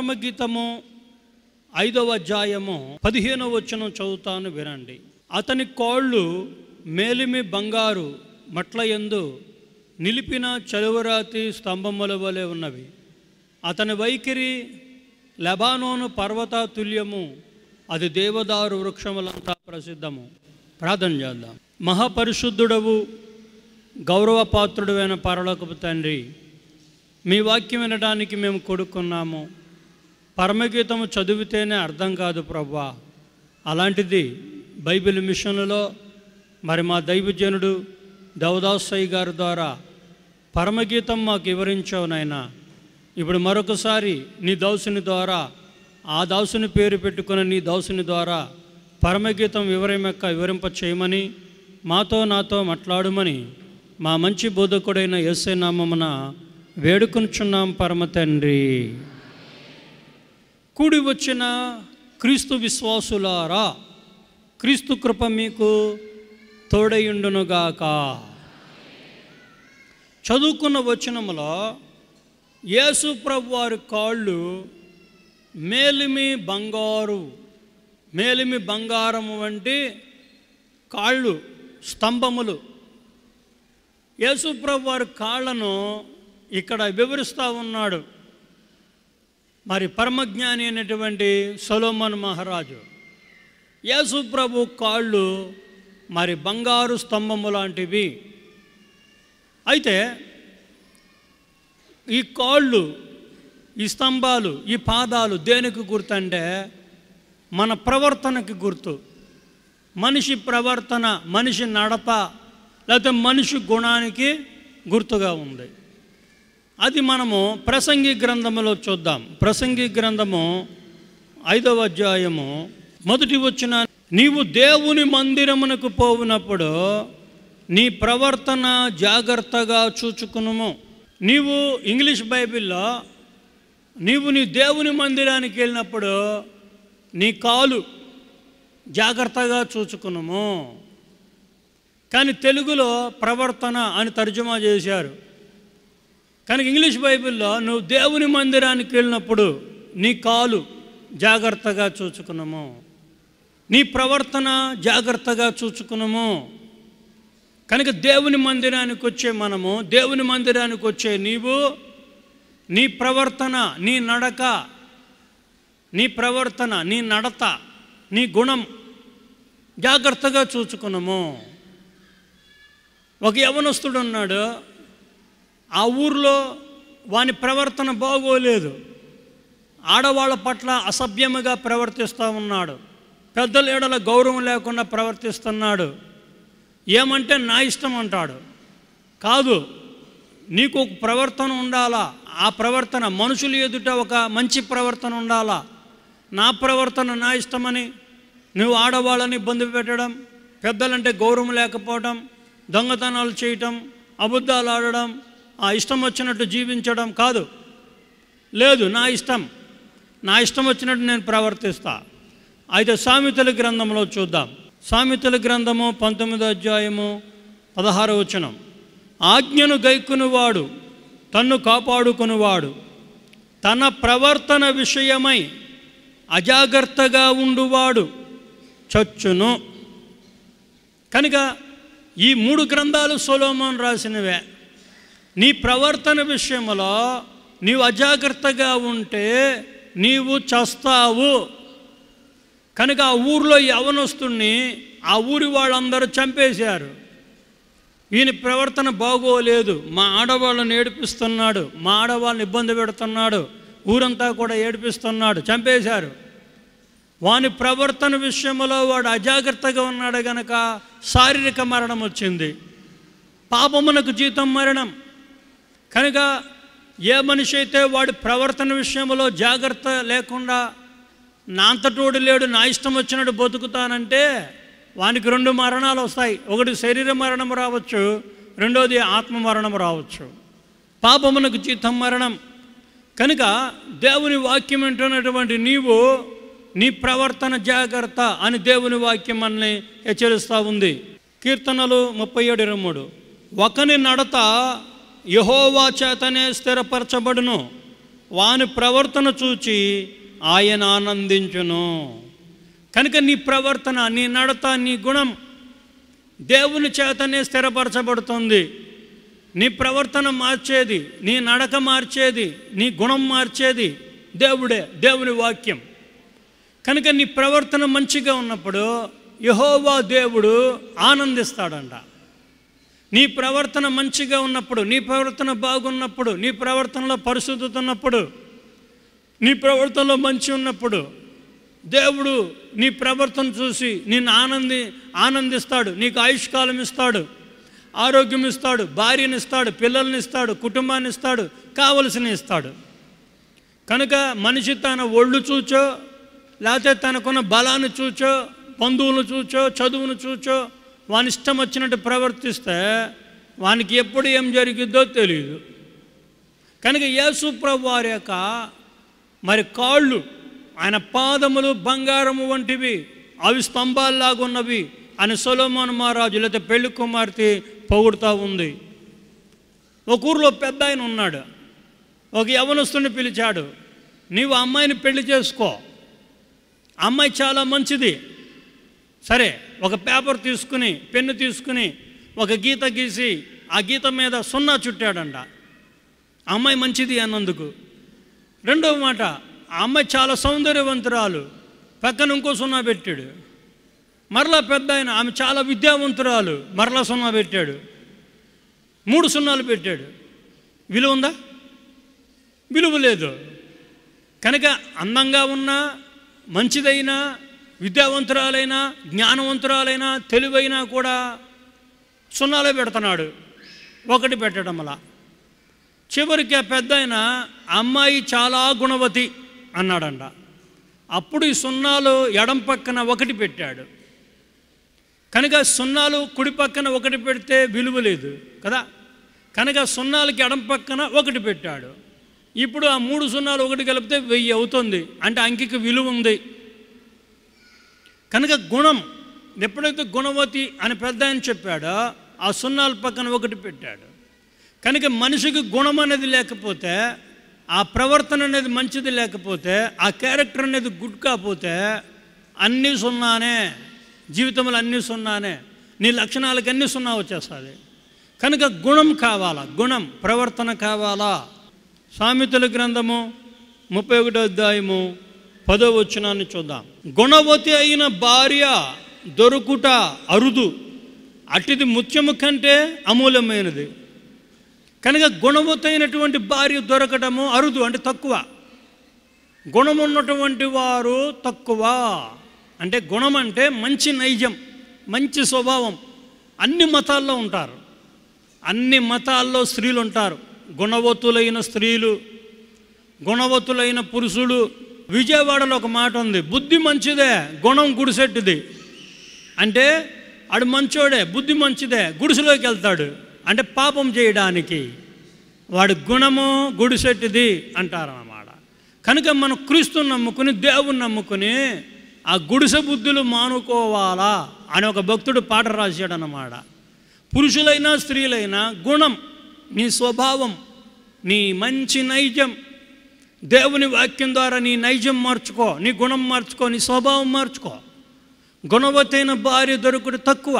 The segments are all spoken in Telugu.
పరమగీతము ఐదవ అధ్యాయము పదిహేనవ వచనం చదువుతాను వినండి అతని కాళ్ళు మేలిమి బంగారు మట్ల యందు నిలిపిన చలువరాతి స్తంభముల వలె ఉన్నవి అతని వైఖరి లెబానోను పర్వత తుల్యము అది దేవదారు వృక్షములంతా ప్రసిద్ధము ప్రార్థన చేద్దాం మహాపరిశుద్ధుడవు గౌరవపాత్రుడైన పరలోకపు తండ్రి మీ వాక్యం వినడానికి మేము కొడుకున్నాము పరమగీతము చదివితేనే అర్థం కాదు ప్రభా అలాంటిది బైబిల్ మిషన్లో మరి మా దైవజనుడు దేవదాసయ్య గారి ద్వారా పరమగీతం మాకు వివరించావు నాయనా ఇప్పుడు మరొకసారి నీ దౌసుని ద్వారా ఆ దాసుని పేరు పెట్టుకున్న నీ దౌసుని ద్వారా పరమగీతం వివరమెక్క వివరింప చేయమని మాతో నాతో మాట్లాడమని మా మంచి బోధకుడైన ఎస్ఐ నామమున వేడుకొనుచున్నాం పరమ తండ్రి కూడి వచ్చిన క్రీస్తు విశ్వాసులారా క్రీస్తు కృప మీకు తోడయుండునుగాక చదువుకున్న వచనములో యేసు ప్రభు వారి కాళ్ళు మేలిమి బంగారు మేలిమి బంగారము వంటి కాళ్ళు స్తంభములు యేసు ప్రభు వారి కాళ్ళను ఇక్కడ వివరిస్తూ ఉన్నాడు మరి పరమజ్ఞాని అయినటువంటి సొలోమన్ మహారాజు యేసు ప్రభు కాళ్ళు మరి బంగారు స్తంభము లాంటివి అయితే ఈ కాళ్ళు ఈ స్తంభాలు ఈ పాదాలు దేనికి గుర్తు అంటే మన ప్రవర్తనకి గుర్తు మనిషి ప్రవర్తన మనిషి నడత లేకపోతే మనిషి గుణానికి గుర్తుగా ఉంది అది మనము ప్రసంగి గ్రంథములో చూద్దాం ప్రసంగి గ్రంథము ఐదవ అధ్యాయము మొదటి వచ్చిన నీవు దేవుని మందిరమునకు పోవునప్పుడు నీ ప్రవర్తన జాగ్రత్తగా చూచుకునుము నీవు ఇంగ్లీష్ బైబిల్లో నీవు నీ దేవుని మందిరానికి వెళ్ళినప్పుడు నీ కాలు జాగ్రత్తగా చూచుకునుము కానీ తెలుగులో ప్రవర్తన అని తర్జుమా చేశారు కనుక ఇంగ్లీష్ బైబిల్లో నువ్వు దేవుని మందిరానికి వెళ్ళినప్పుడు నీ కాలు జాగ్రత్తగా చూచుకున్నాము నీ ప్రవర్తన జాగ్రత్తగా చూచుకున్నాము కనుక దేవుని మందిరానికి వచ్చే మనము దేవుని మందిరానికి వచ్చే నీవు నీ ప్రవర్తన నీ నడక నీ ప్రవర్తన నీ నడత నీ గుణం జాగ్రత్తగా చూచుకున్నాము ఒక యవనస్తుడు ఉన్నాడు ఆ ఊర్లో వాని ప్రవర్తన బాగోలేదు ఆడవాళ్ళ పట్ల అసభ్యముగా ప్రవర్తిస్తూ ఉన్నాడు పెద్దల ఏడల గౌరవం లేకుండా ప్రవర్తిస్తున్నాడు ఏమంటే నా ఇష్టం అంటాడు కాదు నీకు ఒక ప్రవర్తన ఉండాలా ఆ ప్రవర్తన మనుషులు ఎదుట ఒక మంచి ప్రవర్తన ఉండాలా నా ప్రవర్తన నా ఇష్టమని నువ్వు ఆడవాళ్ళని ఇబ్బంది పెట్టడం పెద్దలంటే గౌరవం లేకపోవడం దొంగతనాలు చేయటం అబద్ధాలు ఆడడం ఆ ఇష్టం వచ్చినట్టు జీవించడం కాదు లేదు నా ఇష్టం నా ఇష్టం వచ్చినట్టు నేను ప్రవర్తిస్తా అయితే సామెతల గ్రంథంలో చూద్దాం సామెతల గ్రంథము పంతొమ్మిదో అధ్యాయము పదహారు వచనం ఆజ్ఞను గైకునివాడు తన్ను కాపాడుకునివాడు తన ప్రవర్తన విషయమై అజాగ్రత్తగా ఉండువాడు చచ్చును కనుక ఈ మూడు గ్రంథాలు సొలోమోన్ రాసినవే నీ ప్రవర్తన విషయంలో నీవు అజాగ్రత్తగా ఉంటే నీవు చస్తావు కనుక ఆ ఊర్లో యవనస్తుణ్ణి ఆ ఊరి వాళ్ళందరూ చంపేశారు ఈయన ప్రవర్తన బాగోలేదు మా ఆడవాళ్ళని ఏడిపిస్తున్నాడు మా ఆడవాళ్ళని ఇబ్బంది పెడుతున్నాడు ఊరంతా కూడా ఏడిపిస్తున్నాడు చంపేశారు వాని ప్రవర్తన విషయంలో వాడు అజాగ్రత్తగా ఉన్నాడు గనక శారీరక మరణం వచ్చింది పాపమునకు జీతం మరణం కనుక ఏ మనిషి అయితే వాడి ప్రవర్తన విషయంలో జాగ్రత్త లేకుండా నా అంతటోడు లేడు నా ఇష్టం వచ్చినట్టు బతుకుతానంటే వానికి రెండు మరణాలు వస్తాయి ఒకటి శరీర మరణం రావచ్చు రెండోది ఆత్మ మరణం రావచ్చు పాపమునకు జీతం మరణం కనుక దేవుని వాక్యం వింటున్నటువంటి నీవు నీ ప్రవర్తన జాగ్రత్త అని దేవుని వాక్యం మనల్ని హెచ్చరిస్తూ ఉంది కీర్తనలు ముప్పై ఏడు ఇరవై మూడు ఒకని నడత యహోవా చేతనే స్థిరపరచబడును వాని ప్రవర్తన చూచి ఆయన ఆనందించును కనుక నీ ప్రవర్తన నీ నడత నీ గుణం దేవుని చేతనే స్థిరపరచబడుతుంది నీ ప్రవర్తన మార్చేది నీ నడక మార్చేది నీ గుణం మార్చేది దేవుడే దేవుని వాక్యం కనుక నీ ప్రవర్తన మంచిగా ఉన్నప్పుడు యహోవా దేవుడు ఆనందిస్తాడంట నీ ప్రవర్తన మంచిగా ఉన్నప్పుడు నీ ప్రవర్తన బాగున్నప్పుడు నీ ప్రవర్తనలో పరిశుద్ధత ఉన్నప్పుడు నీ ప్రవర్తనలో మంచి ఉన్నప్పుడు దేవుడు నీ ప్రవర్తన చూసి నిన్ను ఆనంది ఆనందిస్తాడు నీకు ఆయుష్కాలం ఇస్తాడు ఆరోగ్యం ఇస్తాడు భార్యని ఇస్తాడు పిల్లల్ని ఇస్తాడు కుటుంబాన్ని ఇస్తాడు కావలసిన ఇస్తాడు కనుక మనిషి తన ఒళ్ళు చూచో లేకపోతే తనకున్న బలాన్ని చూచో బంధువులను చూచో చదువును చూచో వాని ఇష్టం వచ్చినట్టు ప్రవర్తిస్తే వానికి ఎప్పుడు ఏం జరిగిద్దో తెలియదు కనుక యేసు ప్రభు వారి యొక్క మరి కాళ్ళు ఆయన పాదములు బంగారము వంటివి అవి స్తంభాల్లాగా ఉన్నవి అని సొలోమోన్ మహారాజు లేకపోతే పెళ్లి కుమార్తె పొగుడుతూ ఉంది ఒక ఊరిలో పెద్ద ఆయన ఉన్నాడు ఒక యవనస్తుని పిలిచాడు నీవు ఆ అమ్మాయిని పెళ్లి చేసుకో ఆ అమ్మాయి చాలా మంచిది సరే ఒక పేపర్ తీసుకుని పెన్ను తీసుకుని ఒక గీత గీసి ఆ గీత మీద సున్నా చుట్టాడంట ఆ అమ్మాయి మంచిది అన్నందుకు రెండవ మాట ఆ అమ్మాయి చాలా సౌందర్యవంతురాలు పక్కన ఇంకో సున్నా పెట్టాడు మరలా పెద్ద ఆయన ఆమె చాలా విద్యావంతురాలు మరలా సున్నా పెట్టాడు మూడు సున్నాలు పెట్టాడు విలువ ఉందా విలువ లేదు కనుక అందంగా ఉన్నా మంచిదైనా విద్యావంతురాలైనా జ్ఞానవంతురాలైనా తెలివైనా కూడా సున్నాలే పెడుతున్నాడు ఒకటి పెట్టడం అలా చివరికి ఆ పెద్ద ఆయన అమ్మాయి చాలా గుణవతి అన్నాడంట అప్పుడు ఈ సున్నాలు ఎడం పక్కన ఒకటి పెట్టాడు కనుక సున్నాలు కుడి పక్కన ఒకటి పెడితే విలువ లేదు కదా కనుక సున్నాలకి ఎడం పక్కన ఒకటి పెట్టాడు ఇప్పుడు ఆ మూడు సున్నాలు ఒకటి కలిపితే వెయ్యి అవుతుంది అంటే అంకికి విలువ ఉంది కనుక గుణం ఎప్పుడైతే గుణవతి అని పెద్ద ఆయన చెప్పాడో ఆ సున్నాల పక్కన ఒకటి పెట్టాడు కనుక మనిషికి గుణం అనేది లేకపోతే ఆ ప్రవర్తన అనేది మంచిది లేకపోతే ఆ క్యారెక్టర్ అనేది గుడ్ కాకపోతే అన్నీ సున్నానే జీవితంలో అన్నీ సున్నానే నీ లక్షణాలకి అన్నీ సున్నా వచ్చేస్తుంది కనుక గుణం కావాలా గుణం ప్రవర్తన కావాలా సామెతల గ్రంథము ముప్పై ఒకటో అధ్యాయము పదో వచ్చినాన్ని చూద్దాం గుణవతి అయిన భార్య దొరుకుట అరుదు అటిది ముత్యము కంటే అమూల్యమైనది కనుక గుణవతైనటువంటి భార్య దొరకటము అరుదు అంటే తక్కువ గుణమున్నటువంటి వారు తక్కువ అంటే గుణం అంటే మంచి నైజం మంచి స్వభావం అన్ని మతాల్లో ఉంటారు అన్ని మతాల్లో స్త్రీలు ఉంటారు గుణవతులైన స్త్రీలు గుణవతులైన పురుషుడు విజయవాడలో ఒక మాట ఉంది బుద్ధి మంచిదే గుణం గుడిసెట్టిది అంటే ఆడు మంచోడే బుద్ధి మంచిదే గుడిసెలోకి వెళ్తాడు అంటే పాపం చేయడానికి వాడి గుణము గుడిసెట్టిది అంటారన్నమాట కనుక మనం క్రీస్తుని నమ్ముకుని దేవుని నమ్ముకుని ఆ గుడిసె బుద్ధులు మానుకోవాలా అని ఒక భక్తుడు పాట రాశాడు అన్నమాట పురుషులైనా స్త్రీలైనా గుణం నీ స్వభావం నీ మంచి నైజం దేవుని వాక్యం ద్వారా నీ నైజం మార్చుకో నీ గుణం మార్చుకో నీ స్వభావం మార్చుకో గుణవతైన భార్య దొరుకుడు తక్కువ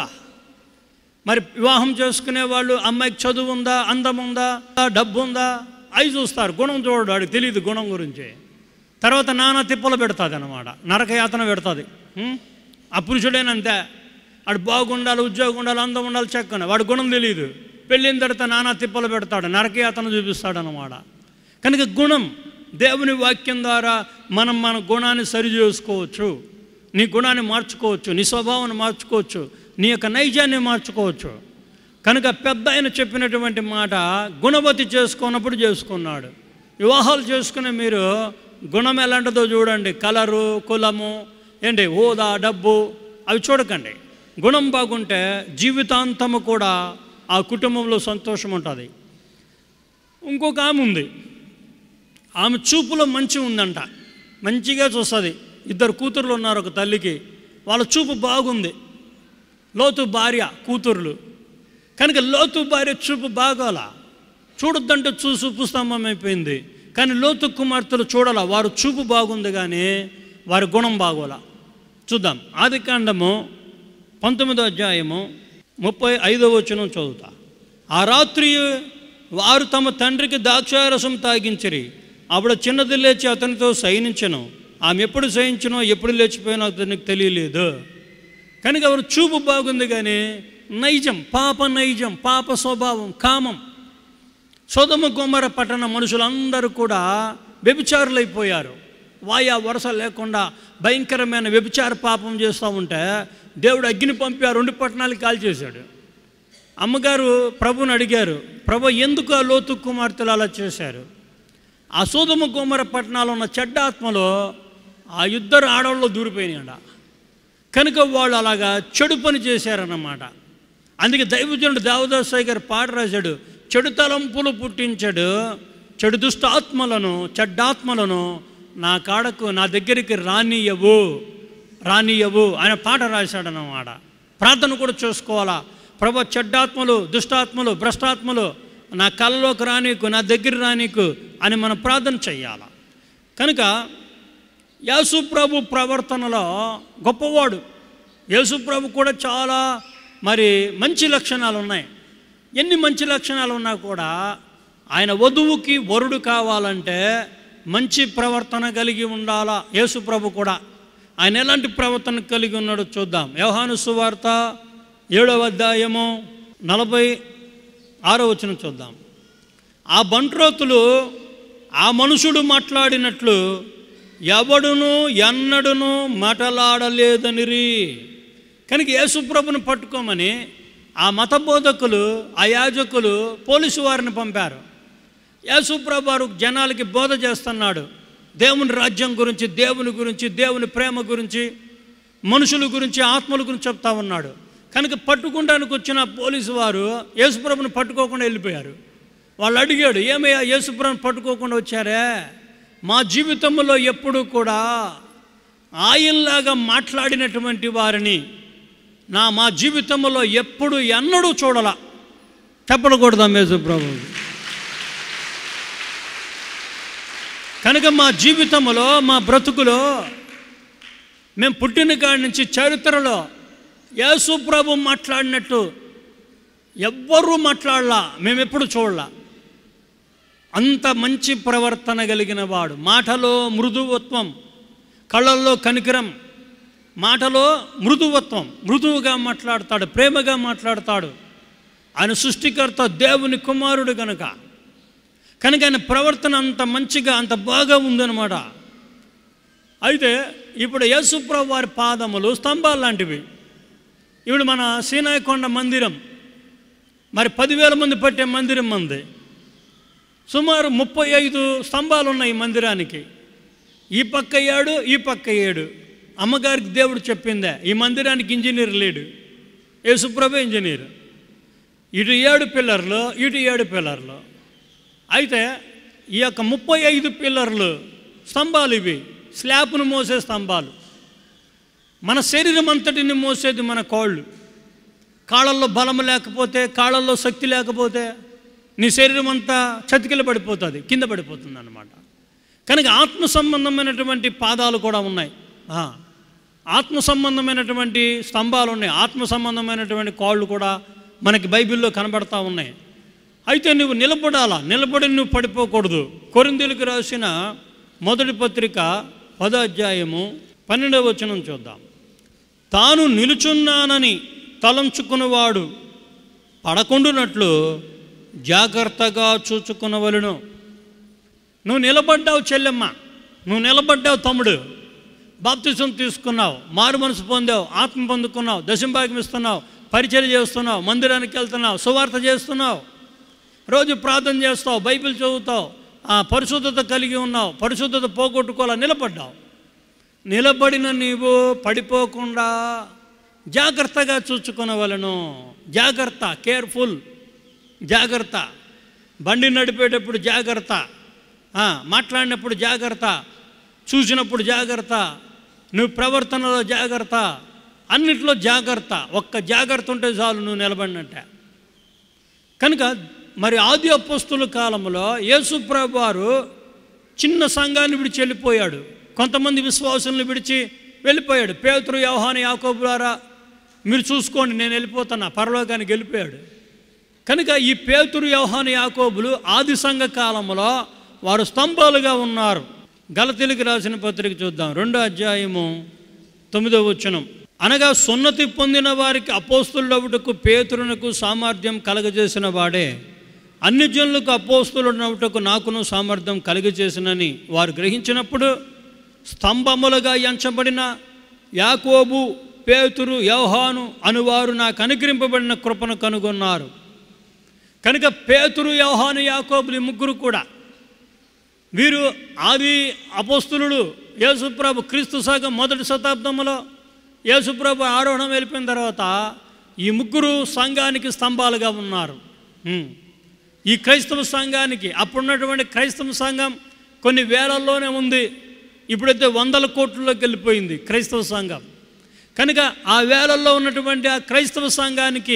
మరి వివాహం చేసుకునే వాళ్ళు అమ్మాయికి చదువు ఉందా అందం ఉందా డబ్బు ఉందా అవి చూస్తారు గుణం చూడడు వాడికి తెలియదు గుణం గురించి తర్వాత నానా తిప్పలు పెడుతుంది అనమాట నరకయాతన పెడుతుంది ఉం? ఆ పురుషుడేనంతే వాడు బాగుండాలి ఉద్యోగం ఉండాలి అందం ఉండాలి చక్కన వాడు గుణం తెలియదు పెళ్ళిన తర్వాత నానా తిప్పలు పెడతాడు నరకయాతన చూపిస్తాడు అనమాట కనుక గుణం దేవుని వాక్యం ద్వారా మనం మన గుణాన్ని సరి చేసుకోవచ్చు నీ గుణాన్ని మార్చుకోవచ్చు నీ స్వభావాన్ని మార్చుకోవచ్చు నీ యొక్క నైజాన్ని మార్చుకోవచ్చు కనుక పెద్ద ఆయన చెప్పినటువంటి మాట గుణవతి చేసుకున్నప్పుడు చేసుకున్నాడు వివాహాలు చేసుకునే మీరు గుణం ఎలాంటిదో చూడండి కలరు కులము ఏంటి హోదా డబ్బు అవి చూడకండి గుణం బాగుంటే జీవితాంతము కూడా ఆ కుటుంబంలో సంతోషం ఉంటుంది ఇంకొక ఆమె ఉంది ఆమె చూపులో మంచి ఉందంట మంచిగా చూస్తుంది ఇద్దరు కూతుర్లు ఉన్నారు ఒక తల్లికి వాళ్ళ చూపు బాగుంది లోతు భార్య కూతుర్లు కనుక లోతు భార్య చూపు బాగోలా చూడొద్దంటే చూసు పుస్తంభం అయిపోయింది కానీ లోతు కుమార్తెలు చూడాల వారు చూపు బాగుంది కానీ వారి గుణం బాగోలా చూద్దాం ఆది కాండము పంతొమ్మిదో అధ్యాయము ముప్పై ఐదో వచనం చదువుతా ఆ రాత్రి వారు తమ తండ్రికి ద్రాక్షారసం తాగించిరి అప్పుడు చిన్నది లేచి అతనితో సైనించను ఆమె ఎప్పుడు సహించనో ఎప్పుడు లేచిపోయినో అతనికి తెలియలేదు కనుక ఎవరు చూపు బాగుంది కానీ నైజం పాప నైజం పాప స్వభావం కామం సోదమ కుమార పట్టణ మనుషులందరూ కూడా వ్యభిచారులైపోయారు వాయా వరుస లేకుండా భయంకరమైన వ్యభిచార పాపం చేస్తూ ఉంటే దేవుడు అగ్ని పంపి ఆ రెండు పట్టణాలు కాల్చేశాడు అమ్మగారు ప్రభుని అడిగారు ప్రభు ఎందుకు ఆ లోతు కుమార్తెలు అలా చేశారు ఆ సోదమ కుమార పట్టణాలు ఉన్న చెడ్డ ఆత్మలో ఆ ఇద్దరు ఆడవాళ్ళు దూరిపోయినాడ కనుక వాళ్ళు అలాగా చెడు పని చేశారన్నమాట అందుకే దైవజనుడు దేవదాసాయి గారు పాట రాశాడు చెడు తలంపులు పుట్టించాడు చెడు దుష్టాత్మలను చెడ్డాత్మలను నా కాడకు నా దగ్గరికి రానియవు రానియవు ఆయన పాట రాశాడన్నమాట ప్రార్థన కూడా చేసుకోవాలా ప్రభు చెడ్డాత్మలు దుష్టాత్మలు భ్రష్టాత్మలు నా కళ్ళలోకి రానీకు నా దగ్గర రానీకు అని మనం ప్రార్థన చెయ్యాలి కనుక యేసుప్రభు ప్రవర్తనలో గొప్పవాడు యేసుప్రభు కూడా చాలా మరి మంచి లక్షణాలు ఉన్నాయి ఎన్ని మంచి లక్షణాలు ఉన్నా కూడా ఆయన వధువుకి వరుడు కావాలంటే మంచి ప్రవర్తన కలిగి ఉండాలా యేసుప్రభు కూడా ఆయన ఎలాంటి ప్రవర్తన కలిగి ఉన్నాడో చూద్దాం వ్యవహాను సువార్త ఏడవ అధ్యాయము నలభై ఆరో వచనం చూద్దాం ఆ బంట్రోతులు ఆ మనుషుడు మాట్లాడినట్లు ఎవడును ఎన్నడును మాటలాడలేదనిరి కనుక యేసుప్రభుని పట్టుకోమని ఆ మత బోధకులు ఆ యాజకులు పోలీసు వారిని పంపారు యేసుప్రభు వారు జనాలకి బోధ చేస్తున్నాడు దేవుని రాజ్యం గురించి దేవుని గురించి దేవుని ప్రేమ గురించి మనుషుల గురించి ఆత్మల గురించి చెప్తా ఉన్నాడు కనుక పట్టుకుంటానికి వచ్చిన పోలీసు వారు యేసుప్రభుని పట్టుకోకుండా వెళ్ళిపోయారు వాళ్ళు అడిగాడు ఏమయ్యా యేసుప్రభుని పట్టుకోకుండా వచ్చారే మా జీవితంలో ఎప్పుడు కూడా ఆయనలాగా మాట్లాడినటువంటి వారిని నా మా జీవితంలో ఎప్పుడు ఎన్నడూ చూడాల చెప్పకూడదాం యేసుప్రభు కనుక మా జీవితంలో మా బ్రతుకులో మేము పుట్టిన కాడి నుంచి చరిత్రలో యేసు ప్రభు మాట్లాడినట్టు ఎవ్వరూ మాట్లాడలా మేము ఎప్పుడు చూడలా అంత మంచి ప్రవర్తన కలిగిన వాడు మాటలో మృదువత్వం కళ్ళల్లో కనికరం మాటలో మృదువత్వం మృదువుగా మాట్లాడతాడు ప్రేమగా మాట్లాడతాడు ఆయన సృష్టికర్త దేవుని కుమారుడు కనుక కనుక ఆయన ప్రవర్తన అంత మంచిగా అంత బాగా ఉందన్నమాట అయితే ఇప్పుడు యేసుప్రభు వారి పాదములు స్తంభాలు లాంటివి ఇప్పుడు మన సీనాయకొండ మందిరం మరి పదివేల మంది పట్టే మందిరం మంది సుమారు ముప్పై ఐదు స్తంభాలు ఉన్నాయి ఈ మందిరానికి ఈ పక్క ఏడు ఈ పక్క ఏడు అమ్మగారికి దేవుడు చెప్పిందే ఈ మందిరానికి ఇంజనీర్ లేడు యేసుప్రభు ఇంజనీర్ ఇటు ఏడు పిల్లర్లు ఇటు ఏడు పిల్లర్లు అయితే ఈ యొక్క ముప్పై ఐదు పిల్లర్లు స్తంభాలు ఇవి స్లాబ్ను మోసే స్తంభాలు మన శరీరం అంతటిని మోసేది మన కాళ్ళు కాళ్ళల్లో బలం లేకపోతే కాళ్ళల్లో శక్తి లేకపోతే నీ శరీరం అంతా చతికిల పడిపోతుంది కింద పడిపోతుంది అనమాట కనుక ఆత్మ సంబంధమైనటువంటి పాదాలు కూడా ఉన్నాయి ఆ, ఆత్మ సంబంధమైనటువంటి స్తంభాలు ఉన్నాయి ఆత్మ సంబంధమైనటువంటి కాళ్ళు కూడా మనకి బైబిల్లో కనబడతా ఉన్నాయి అయితే నువ్వు నిలబడాలా నిలబడి నువ్వు పడిపోకూడదు కొరిందీలకు రాసిన మొదటి పత్రిక పదో అధ్యాయము పన్నెండవ వచనం చూద్దాం తాను నిలుచున్నానని తలంచుకున్నవాడు పడకుండునట్లు జాగ్రత్తగా చూచుకునవలను నువ్వు నిలబడ్డావు చెల్లెమ్మ నువ్వు నిలబడ్డావు తమ్ముడు బాప్తిసం తీసుకున్నావు మారు మనసు పొందావు ఆత్మ పొందుకున్నావు దశంభాగం ఇస్తున్నావు పరిచయం చేస్తున్నావు మందిరానికి వెళ్తున్నావు సువార్త చేస్తున్నావు రోజు ప్రార్థన చేస్తావు బైబిల్ చదువుతావు ఆ పరిశుద్ధత కలిగి ఉన్నావు పరిశుద్ధత పోగొట్టుకోవాలా నిలబడ్డావు నిలబడిన నీవు పడిపోకుండా జాగ్రత్తగా చూసుకునవలను జాగ్రత్త కేర్ఫుల్ జాగ్రత్త బండి నడిపేటప్పుడు జాగ్రత్త ఆ, మాట్లాడినప్పుడు జాగ్రత్త చూసినప్పుడు జాగ్రత్త నువ్వు ప్రవర్తనలో జాగ్రత్త అన్నిట్లో జాగ్రత్త ఒక్క జాగ్రత్త ఉంటే చాలు నువ్వు నిలబడినట్టే కనుక మరి ఆది అపస్తుల కాలంలో యేసుప్రభు వారు చిన్న సంఘాన్ని విడిచి వెళ్ళిపోయాడు కొంతమంది విశ్వాసులను విడిచి వెళ్ళిపోయాడు పేతురు వ్యవహాన యాకోబు ద్వారా మీరు చూసుకోండి నేను వెళ్ళిపోతున్నా పరలోకానికి వెళ్ళిపోయాడు కనుక ఈ పేతురు వ్యవహాన యాకోబులు ఆది సంఘ కాలంలో వారు స్తంభాలుగా ఉన్నారు గలతీలకు రాసిన పత్రిక చూద్దాం రెండో అధ్యాయము తొమ్మిదో వచనం అనగా సున్నతి పొందిన వారికి అపోస్తులవుటకు పేతురునకు సామర్థ్యం కలగజేసిన వాడే అన్ని జనులకు అపోస్తులునవుటకు నాకును సామర్థ్యం కలుగజేసినని వారు గ్రహించినప్పుడు స్తంభములుగా ఎంచబడిన యాకోబు పేతురు యౌహాను అనువారు నాకు అనుగ్రహింపబడిన కృపను కనుగొన్నారు కనుక పేతురు యౌహాను యాకోబులు ఈ ముగ్గురు కూడా వీరు ఆది అపోస్తులుడు యేసుప్రభు క్రీస్తు శాఖ మొదటి శతాబ్దంలో యేసుప్రభు ఆరోహణం వెళ్ళిపోయిన తర్వాత ఈ ముగ్గురు సంఘానికి స్తంభాలుగా ఉన్నారు హ్మ్. ఈ క్రైస్తవ సంఘానికి అప్పుడున్నటువంటి క్రైస్తవ సంఘం కొన్ని వేలల్లోనే ఉంది ఇప్పుడైతే వందల కోట్లలోకి వెళ్ళిపోయింది క్రైస్తవ సంఘం కనుక ఆ వేలల్లో ఉన్నటువంటి ఆ క్రైస్తవ సంఘానికి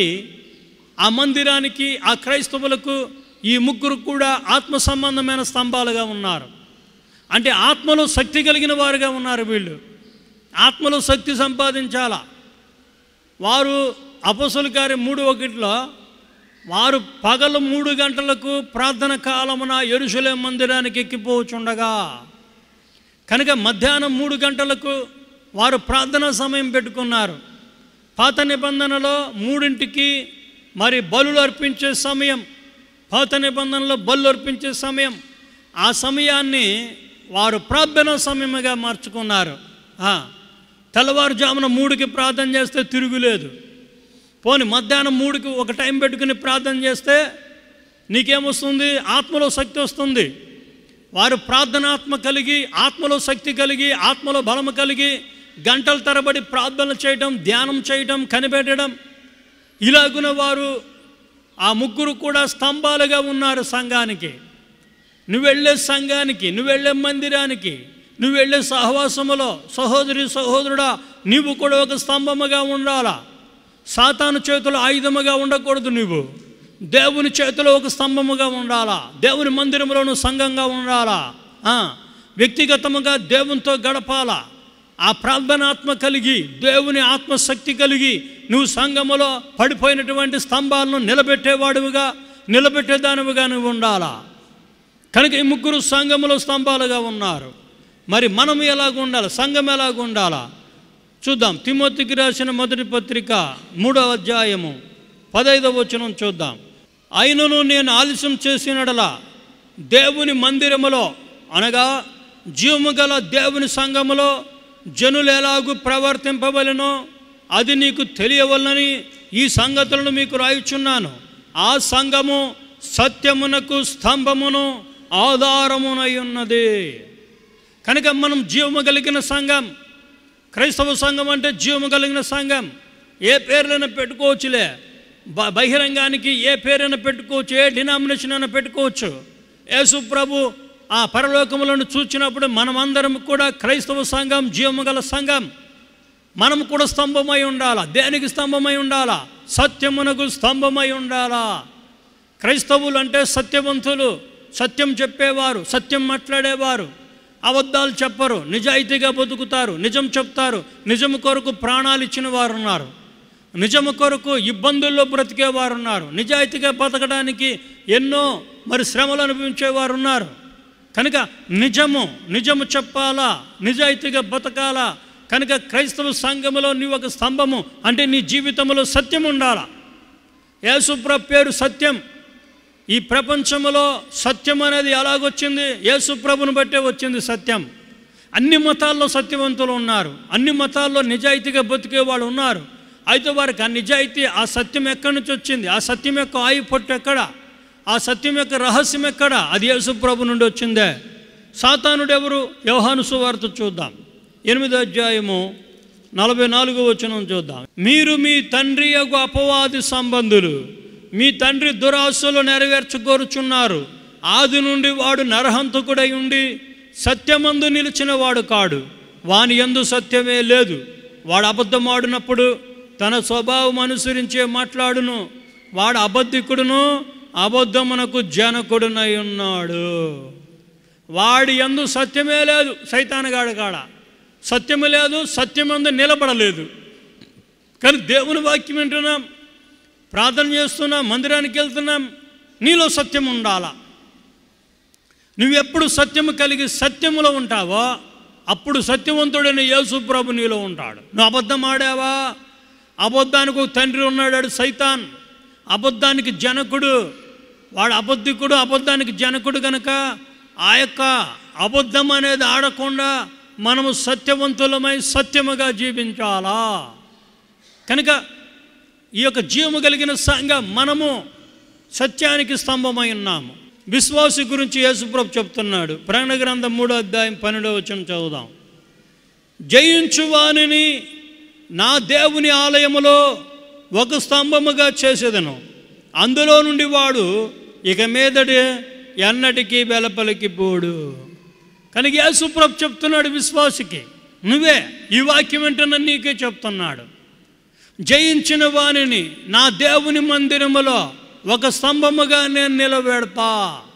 ఆ మందిరానికి ఆ క్రైస్తవులకు ఈ ముగ్గురు కూడా ఆత్మ సంబంధమైన స్తంభాలుగా ఉన్నారు అంటే ఆత్మలో శక్తి కలిగిన వారుగా ఉన్నారు వీళ్ళు ఆత్మలో శక్తి సంపాదించాలా వారు అపసుల గారి మూడు ఒకటిలో వారు పగలు మూడు గంటలకు ప్రార్థన కాలమున ఎరుసలేం మందిరానికి ఎక్కిపోవచ్చుండగా కనుక మధ్యాహ్నం మూడు గంటలకు వారు ప్రార్థనా సమయం పెట్టుకున్నారు పాత నిబంధనలో మూడింటికి మరి బలులు అర్పించే సమయం పాత నిబంధనలో బలు అర్పించే సమయం ఆ సమయాన్ని వారు ప్రార్థనా సమయముగా మార్చుకున్నారు ఆ, తెల్లవారుజామున మూడుకి ప్రార్థన చేస్తే తిరుగులేదు పోని మధ్యాహ్నం మూడుకి ఒక టైం పెట్టుకుని ప్రార్థన చేస్తే నీకేమొస్తుంది ఆత్మలో శక్తి వస్తుంది వారు ప్రార్థనాత్మ కలిగి ఆత్మలో శక్తి కలిగి ఆత్మలో బలము కలిగి గంటల తరబడి ప్రార్థన చేయడం ధ్యానం చేయడం కనిపెట్టడం ఇలాగున వారు ఆ ముగ్గురు కూడా స్తంభాలుగా ఉన్నారు సంఘానికి నువ్వు వెళ్ళే సంఘానికి నువ్వు వెళ్ళే మందిరానికి నువ్వు వెళ్ళే సహవాసములో సహోదరి సహోదరుడా నీవు కూడా ఒక స్తంభముగా ఉండాలా సాతాను చేతుల ఆయుధముగా ఉండకూడదు నువ్వు దేవుని చేతిలో ఒక స్తంభముగా ఉండాలా దేవుని మందిరంలోను సంఘంగా ఉండాలా ఆ, వ్యక్తిగతముగా దేవునితో గడపాలా ఆ ప్రార్థనాత్మ కలిగి దేవుని ఆత్మశక్తి కలిగి నువ్వు సంఘములో పడిపోయినటువంటి స్తంభాలను నిలబెట్టేవాడువుగా నిలబెట్టేదానివిగా నువ్వు ఉండాలా కనుక ఈ ముగ్గురు సంఘములో స్తంభాలుగా ఉన్నారు మరి మనం ఎలాగ ఉండాలి సంఘం ఎలాగ ఉండాలా చూద్దాం తిమోతికి రాసిన మొదటి పత్రిక మూడవ అధ్యాయము పదైదవ వచనం చూద్దాం అయినను నేను ఆలస్యం చేసినడలా దేవుని మందిరములో అనగా జీవము గల దేవుని సంఘములో జనులు ఎలాగూ ప్రవర్తింపవలెనో అది నీకు తెలియవలనని ఈ సంగతులను మీకు రాయిచున్నాను ఆ సంఘము సత్యమునకు స్తంభమును ఆధారమునై ఉన్నది కనుక మనం జీవము కలిగిన సంఘం క్రైస్తవ సంఘం అంటే జీవము కలిగిన సంఘం ఏ పేర్లైనా పెట్టుకోవచ్చులే బ బహిరంగానికి ఏ పేరైనా పెట్టుకోవచ్చు ఏ డినామినేషన్ అయినా పెట్టుకోవచ్చు యేసు ప్రభు ఆ పరలోకములను చూచినప్పుడు మనమందరం కూడా క్రైస్తవ సంఘం జీవము గల సంఘం మనం కూడా స్తంభమై ఉండాలా దేనికి స్తంభమై ఉండాలా సత్యమునకు స్తంభమై ఉండాలా క్రైస్తవులు అంటే సత్యవంతులు సత్యం చెప్పేవారు సత్యం మాట్లాడేవారు అబద్ధాలు చెప్పరు నిజాయితీగా బతుకుతారు నిజం చెప్తారు నిజం కొరకు ప్రాణాలు ఇచ్చిన వారు ఉన్నారు నిజము కొరకు ఇబ్బందుల్లో బ్రతికేవారు ఉన్నారు నిజాయితీగా బతకడానికి ఎన్నో మరి శ్రమలు అనుభవించేవారు ఉన్నారు కనుక నిజము నిజము చెప్పాలా నిజాయితీగా బతకాలా కనుక క్రైస్తవ సంఘములో నీ ఒక స్తంభము అంటే నీ జీవితంలో సత్యం ఉండాలా యేసుప్ర పేరు సత్యం ఈ ప్రపంచంలో సత్యం అనేది ఎలాగొచ్చింది యేసు ప్రభుని బట్టే వచ్చింది సత్యం అన్ని మతాల్లో సత్యవంతులు ఉన్నారు అన్ని మతాల్లో నిజాయితీగా బతికే వాళ్ళు ఉన్నారు అయితే వారికి ఆ నిజాయితీ ఆ సత్యం ఎక్కడి నుంచి వచ్చింది ఆ సత్యం యొక్క ఆయు పొట్టు ఎక్కడ ఆ సత్యం యొక్క రహస్యం ఎక్కడ అది యేసు ప్రభు నుండి వచ్చిందే సాతానుడు ఎవరు వ్యవహాను సువార్త చూద్దాం ఎనిమిదో అధ్యాయము నలభై నాలుగో వచనం చూద్దాం మీరు మీ తండ్రి యొక్క అపవాది సంబంధులు మీ తండ్రి దురాశలు నెరవేర్చుకోరుచున్నారు ఆది నుండి వాడు నరహంతకుడై ఉండి సత్యమందు నిలిచిన వాడు కాడు వాని యందు సత్యమే లేదు వాడు అబద్ధమాడినప్పుడు తన స్వభావం అనుసరించే మాట్లాడును వాడు అబద్ధికుడును అబద్ధమునకు జనకుడునై ఉన్నాడు వాడి యందు సత్యమే లేదు సైతానగాడు కాడ సత్యము లేదు సత్యమందు నిలబడలేదు కానీ దేవుని వాక్యం వింటున్నాం ప్రార్థన చేస్తున్నాం మందిరానికి వెళ్తున్నాం నీలో సత్యం ఉండాలా నువ్వెప్పుడు సత్యము కలిగి సత్యములో ఉంటావో అప్పుడు సత్యవంతుడైన యేసుప్రభు నీలో ఉంటాడు నువ్వు అబద్ధం ఆడావా అబద్ధానికి ఒక తండ్రి ఉన్నాడు వాడు సైతాన్ అబద్ధానికి జనకుడు వాడు అబద్ధికుడు అబద్ధానికి జనకుడు కనుక ఆ యొక్క అబద్ధం అనేది ఆడకుండా మనము సత్యవంతులమై సత్యముగా జీవించాలా కనుక ఈ యొక్క జీవము కలిగిన సంఘం మనము సత్యానికి స్తంభమై ఉన్నాము విశ్వాసి గురించి యేసుప్రభు చెప్తున్నాడు ప్రకటన గ్రంథం మూడో అధ్యాయం పన్నెండో వచ్చిన చదువుదాం జయించు వానిని నా దేవుని ఆలయములో ఒక స్తంభముగా చేసేదను అందులో నుండి వాడు ఇక మీదటి ఎన్నటికీ వెలపలికి పోడు కనుక యేసుప్రభు చెప్తున్నాడు విశ్వాసికి నువ్వే ఈ వాక్యం వెంటనే నీకే చెప్తున్నాడు జయించిన వానిని నా దేవుని మందిరములో ఒక స్తంభముగా నేను నిలబెడతా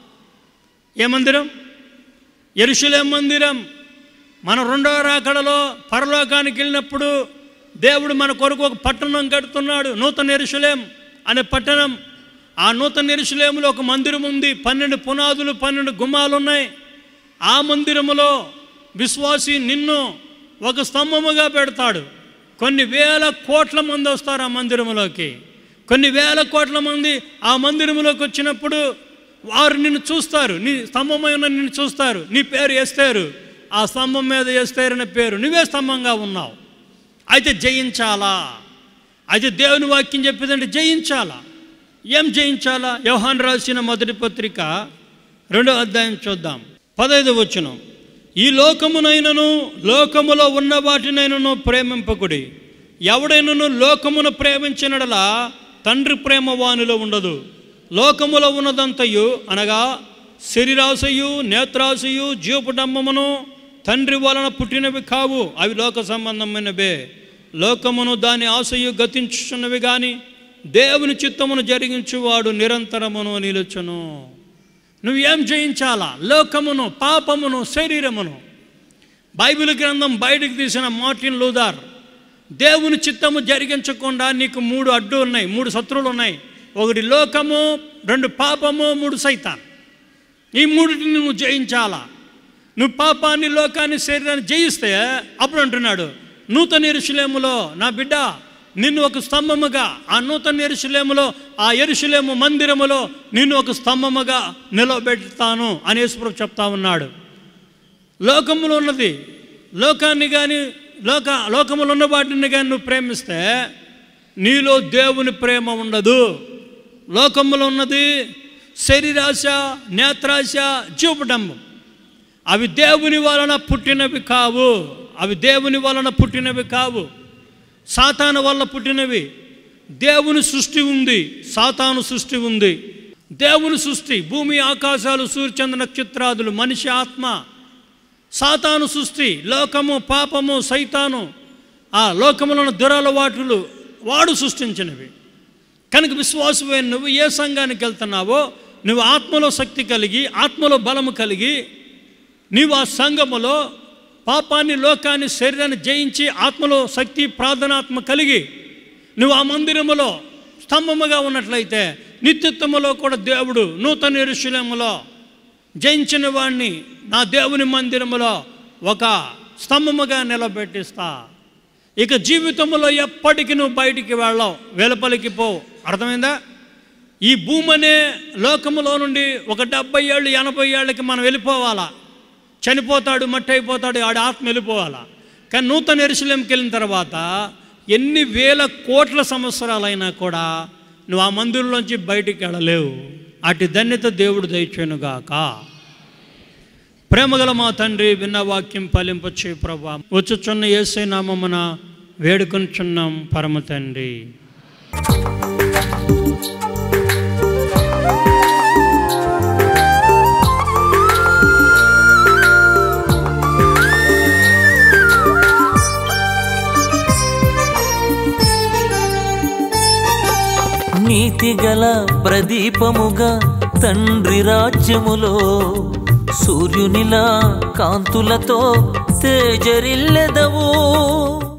ఏ మందిరం ఎరుషులేం మందిరం మన రెండవ రాకడలో పరలోకానికి వెళ్ళినప్పుడు దేవుడు మన కొరకు ఒక పట్టణం కడుతున్నాడు నూతన ఎరుషులేం అనే పట్టణం ఆ నూతన ఎరుషులేములో ఒక మందిరం ఉంది పన్నెండు పునాదులు పన్నెండు గుమ్మాలు ఉన్నాయి ఆ మందిరములో విశ్వాసి నిన్ను ఒక స్తంభముగా పెడతాడు కొన్ని వేల కోట్ల మంది వస్తారు ఆ మందిరములోకి కొన్ని వేల కోట్ల మంది ఆ మందిరములోకి వచ్చినప్పుడు వారు నిన్ను చూస్తారు నీ స్తంభమై ఉన్న నిన్ను చూస్తారు నీ పేరు వేస్తారు ఆ స్తంభం మీద వేస్తారనే పేరు నువ్వే స్తంభంగా ఉన్నావు అయితే జయించాలా అయితే దేవుని వాక్యం చెప్పేదంటే జయించాలా ఏం జయించాలా యోహాన్ రాసిన మొదటి పత్రిక రెండో అధ్యాయం చూద్దాం పదైదు వచనం ఈ లోకమునైనను లోకములో ఉన్న వాటినైనను ప్రేమింపకుడి ఎవడైనను లోకమును ప్రేమించినడలా తండ్రి ప్రేమ వానిలో ఉండదు లోకములో ఉన్నదంతయు అనగా శరీరాశయు నేత్రాశయు జీవపుటమ్మమును తండ్రి వలన పుట్టినవి కావు అవి లోక సంబంధమైనవే లోకమును దాని ఆశయు గతించుచున్నవి కానీ దేవుని చిత్తమును జరిగించువాడు నిరంతరమును నిలుచును నువ్వేం జయించాలా లోకమును పాపమును శరీరమును బైబిల్ గ్రంథం బయటకు తీసిన మార్టిన్ లూదార్ దేవుని చిత్తము జరిగించకుండా నీకు మూడు అడ్డు ఉన్నాయి మూడు శత్రువులు ఉన్నాయి ఒకటి లోకము రెండు పాపము మూడు సైతాన్ ఈ మూడిటిని నువ్వు జయించాలా నువ్వు పాపాన్ని లోకాన్ని శరీరాన్ని జయిస్తే అప్పుడు అంటున్నాడు నూతన ఎరుషులేములో నా బిడ్డ నిన్ను ఒక స్తంభముగా ఆ నూతన ఎరుషులేములో ఆ ఎరుషులేము మందిరములో నిన్ను ఒక స్తంభముగా నిలబెడతాను అని యేసుప్రభు చెప్తా ఉన్నాడు లోకములో ఉన్నది లోకాన్ని కానీ లోక లోకములో ఉన్న వాటిని కానీ నువ్వు ప్రేమిస్తే నీలో దేవుని ప్రేమ ఉండదు లోకములో ఉన్నది శరీరాశ నేత్రాశ జీవపడంబం అవి దేవుని వలన పుట్టినవి కావు అవి దేవుని వలన పుట్టినవి కావు సాతాను వల్ల పుట్టినవి దేవుని సృష్టి ఉంది సాతాను సృష్టి ఉంది దేవుని సృష్టి భూమి ఆకాశాలు సూర్యచంద్ర నక్షత్రాదులు మనిషి ఆత్మ సాతాను సృష్టి లోకము పాపము సైతాను ఆ లోకములను దురలవాటులు వాడు సృష్టించినవి కనుక విశ్వాసమైన నువ్వు ఏ సంఘానికి వెళ్తున్నావో నువ్వు ఆత్మలో శక్తి కలిగి ఆత్మలో బలము కలిగి నీవు ఆ సంఘములో పాపాన్ని లోకాన్ని శరీరాన్ని జయించి ఆత్మలో శక్తి ప్రార్థనాత్మ కలిగి నువ్వు ఆ మందిరములో స్తంభముగా ఉన్నట్లయితే నిత్యత్వములో కూడా దేవుడు నూతన ఎరుశలేములో జయించిన వాణ్ణి నా దేవుని మందిరములో ఒక స్తంభముగా నిలబెట్టిస్తా ఇక జీవితంలో ఎప్పటికీ నువ్వు బయటికి వెళ్ళావు వెలుపలికి పోవు అర్థమైందా ఈ భూమి అనే లోకములో నుండి ఒక డెబ్బై ఏళ్ళు ఎనభై ఏళ్ళకి మనం వెళ్ళిపోవాలా చనిపోతాడు మట్టి అయిపోతాడు ఆడి ఆత్మ వెళ్ళిపోవాలా కానీ నూతన ఎరుసలేంకి వెళ్ళిన తర్వాత ఎన్ని వేల కోట్ల సంవత్సరాలైనా కూడా నువ్వు ఆ మందిరంలోంచి బయటికి వెళ్ళలేవు అటు ధన్యత దేవుడు దయచేనుగాక ప్రేమగల మా తండ్రి విన్న వాక్యం ఫలింపచ్చే ప్రభా వచ్చుచున్న ఏసై నామమున వేడుకొనుచున్నాం పరమ తండ్రి నీతిగల ప్రదీపముగా తండ్రి రాజ్యములో సూర్యునిలా కాంతులతో తేజరిల్లెదవు